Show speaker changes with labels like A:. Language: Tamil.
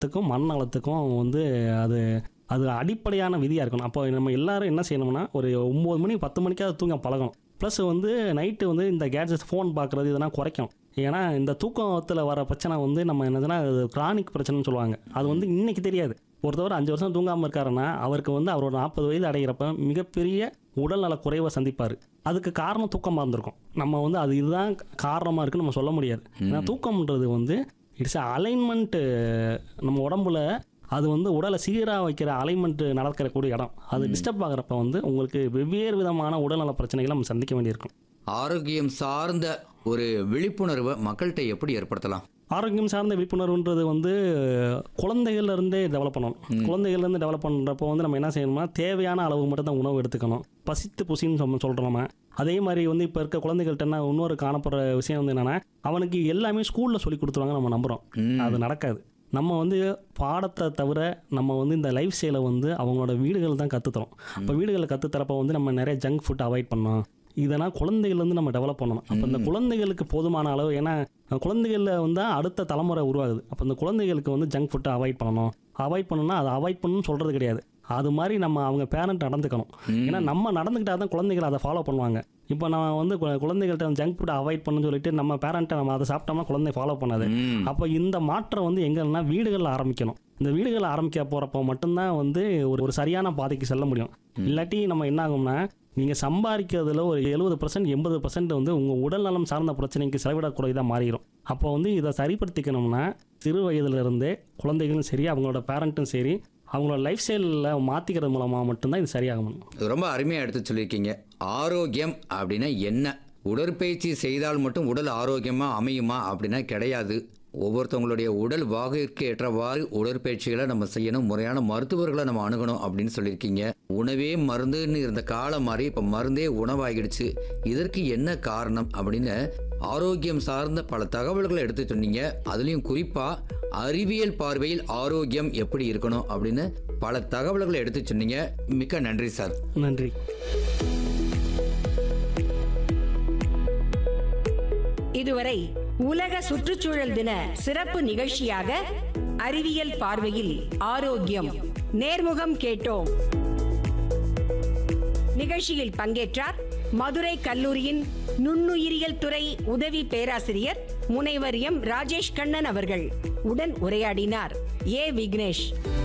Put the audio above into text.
A: த்துக்கும் மனநலத்துக்கும் வந்து அது அது அடிப்படையான விதியாக இருக்கணும் அப்போ நம்ம எல்லாரும் என்ன செய்யணும்னா ஒரு ஒம்பது மணி பத்து மணிக்காவது தூங்க பழகணும் ப்ளஸ் வந்து நைட்டு வந்து இந்த கேட்ஜெட்ஸ் ஃபோன் பார்க்குறது இதெல்லாம் குறைக்கணும் ஏன்னா இந்த தூக்கத்தில் வர பிரச்சனை வந்து நம்ம என்னதுன்னா கிரானிக் பிரச்சனைன்னு சொல்லுவாங்க அது வந்து இன்னைக்கு தெரியாது ஒருத்தவர் அஞ்சு வருஷம் தூங்காமல் இருக்காருன்னா அவருக்கு வந்து அவரோட நாற்பது வயது அடைகிறப்ப மிகப்பெரிய உடல்நல குறைவை சந்திப்பார் அதுக்கு காரணம் தூக்கமாக இருந்திருக்கும் நம்ம வந்து அது இதுதான் காரணமாக இருக்குன்னு நம்ம சொல்ல முடியாது ஏன்னா தூக்கம்ன்றது வந்து இட்ஸ் அலைன்மெண்ட் நம்ம உடம்புல அது வந்து உடலை சீராக வைக்கிற அலைன்மெண்ட் நடக்கக்கூடிய இடம் அது டிஸ்டர்ப் ஆகிறப்ப வந்து உங்களுக்கு வெவ்வேறு விதமான உடல்நல பிரச்சனைகளை நம்ம சந்திக்க வேண்டியிருக்கும்
B: ஆரோக்கியம் சார்ந்த ஒரு விழிப்புணர்வை மக்கள்கிட்ட எப்படி ஏற்படுத்தலாம்
A: ஆரோக்கியம் சார்ந்த விழிப்புணர்வுன்றது வந்து குழந்தைகள்ல இருந்தே டெவலப் பண்ணணும் குழந்தைகள்ல இருந்து டெவலப் பண்ணுறப்போ வந்து நம்ம என்ன செய்யணும்னா தேவையான அளவு மட்டும் தான் உணவு எடுத்துக்கணும் பசித்து புசின்னு சொல் சொல்கிறோம் நம்ம அதே மாதிரி வந்து இப்போ இருக்க குழந்தைகள்ட்ட என்ன இன்னொரு காணப்படுற விஷயம் வந்து என்னன்னா அவனுக்கு எல்லாமே ஸ்கூலில் சொல்லி கொடுத்துருவாங்க நம்ம நம்புகிறோம் அது நடக்காது நம்ம வந்து பாடத்தை தவிர நம்ம வந்து இந்த லைஃப் ஸ்டைலை வந்து அவங்களோட வீடுகள் தான் கற்றுத்தரோம் அப்போ வீடுகளில் கற்றுத்தரப்போ வந்து நம்ம நிறைய ஜங்க் ஃபுட் அவாய்ட் பண்ணோம் இதெல்லாம் குழந்தைகள்லேருந்து நம்ம டெவலப் பண்ணணும் அப்போ இந்த குழந்தைகளுக்கு போதுமான அளவு ஏன்னா குழந்தைகளில் வந்து அடுத்த தலைமுறை உருவாகுது அப்போ இந்த குழந்தைகளுக்கு வந்து ஜங்க் ஃபுட்டை அவாய்ட் பண்ணணும் அவாய்ட் பண்ணணும்னா அதை அவாய்ட் பண்ணணும்னு சொல்கிறது கிடையாது அது மாதிரி நம்ம அவங்க பேரண்ட் நடந்துக்கணும் ஏன்னா நம்ம நடந்துக்கிட்டா தான் குழந்தைகள் அதை ஃபாலோ பண்ணுவாங்க இப்போ நான் வந்து கு- குழந்தைகள்ட்ட ஜங்க் ஃபுட்டை அவாய்ட் பண்ணணும்னு சொல்லிட்டு நம்ம பேரண்ட்டை நம்ம அதை சாப்பிட்டோம்னா குழந்தை ஃபாலோ பண்ணாது
B: ம்.
A: அப்போ இந்த மாற்றம் வந்து எங்கன்னா வீடுகளில் ஆரம்பிக்கணும் இந்த வீடுகளில் ஆரம்பிக்க போகிறப்போ மட்டும்தான் வந்து ஒரு ஒரு சரியான பாதைக்கு செல்ல முடியும் இல்லாட்டி நம்ம என்ன ஆகும்னா நீங்கள் சம்பாதிக்கிறதுல ஒரு எழுபது பர்சன்ட் எண்பது பர்சன்ட் வந்து உங்கள் உடல்நலம் சார்ந்த பிரச்சனைக்கு செலவிடக்கூடியதாக மாறிடும் அப்போ வந்து இதை சரிப்படுத்திக்கணும்னா சிறு வயதுல இருந்தே குழந்தைகளும் சரி அவங்களோட பேரண்ட்டும் சரி அவங்களோட லைஃப் ஸ்டைலில் மாற்றிக்கிறது மூலமாக மட்டும்தான் இது சரியாக முடியும்
B: இது ரொம்ப அருமையாக எடுத்து சொல்லியிருக்கீங்க ஆரோக்கியம் அப்படின்னா என்ன உடற்பயிற்சி செய்தால் மட்டும் உடல் ஆரோக்கியமாக அமையுமா அப்படின்னா கிடையாது ஒவ்வொருத்தவங்களுடைய உடல் வாகிற்கு ஏற்றவாறு உடற்பயிற்சிகளை நம்ம செய்யணும் முறையான மருத்துவர்களை நம்ம அணுகணும் அப்படின்னு சொல்லியிருக்கீங்க உணவே மருந்துன்னு இருந்த காலம் மாறி இப்போ மருந்தே உணவாகிடுச்சு இதற்கு என்ன காரணம் அப்படின்னு ஆரோக்கியம் சார்ந்த பல தகவல்களை எடுத்து சொன்னீங்க அதுலேயும் குறிப்பாக அறிவியல் பார்வையில் ஆரோக்கியம் எப்படி இருக்கணும் அப்படின்னு பல தகவல்களை எடுத்து சொன்னீங்க மிக்க நன்றி சார்
A: நன்றி
C: இதுவரை உலக சுற்றுச்சூழல் தின சிறப்பு நிகழ்ச்சியாக அறிவியல் பார்வையில் ஆரோக்கியம் நேர்முகம் கேட்டோம் நிகழ்ச்சியில் பங்கேற்றார் மதுரை கல்லூரியின் நுண்ணுயிரியல் துறை உதவி பேராசிரியர் முனைவர் எம் ராஜேஷ் கண்ணன் அவர்கள் உடன் உரையாடினார் ஏ விக்னேஷ்